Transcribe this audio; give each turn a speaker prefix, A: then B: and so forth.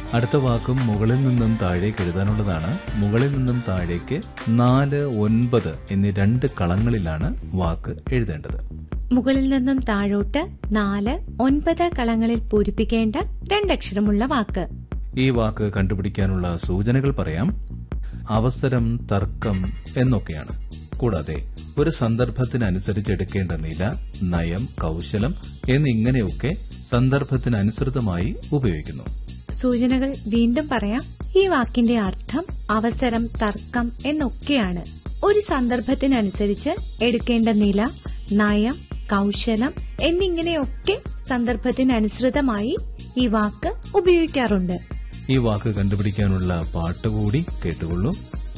A: അടുത്ത വാക്കും മുകളിൽ നിന്നും താഴേക്ക് എഴുതാനുള്ളതാണ് മുകളിൽ നിന്നും താഴേക്ക് നാല് ഒൻപത് എന്നീ രണ്ട് കളങ്ങളിലാണ് വാക്ക് എഴുതേണ്ടത്
B: മുകളിൽ നിന്നും താഴോട്ട് നാല് ഒൻപത് കളങ്ങളിൽ പൂരിപ്പിക്കേണ്ട രണ്ടക്ഷരമുള്ള വാക്ക്
A: ഈ വാക്ക് കണ്ടുപിടിക്കാനുള്ള സൂചനകൾ പറയാം അവസരം തർക്കം എന്നൊക്കെയാണ് കൂടാതെ ഒരു സന്ദർഭത്തിനനുസരിച്ച് എടുക്കേണ്ട നില നയം കൗശലം എന്നിങ്ങനെയൊക്കെ സന്ദർഭത്തിനനുസൃതമായി ഉപയോഗിക്കുന്നു
B: സൂചനകൾ വീണ്ടും പറയാം ഈ വാക്കിന്റെ അർത്ഥം അവസരം തർക്കം എന്നൊക്കെയാണ് ഒരു സന്ദർഭത്തിനനുസരിച്ച് എടുക്കേണ്ട നില നയം കൗശലം എന്നിങ്ങനെയൊക്കെ സന്ദർഭത്തിനനുസൃതമായി ഈ വാക്ക് ഉപയോഗിക്കാറുണ്ട്
A: ഈ വാക്ക് കണ്ടുപിടിക്കാനുള്ള പാട്ട് കൂടി കേട്ടുകൊള്ളൂ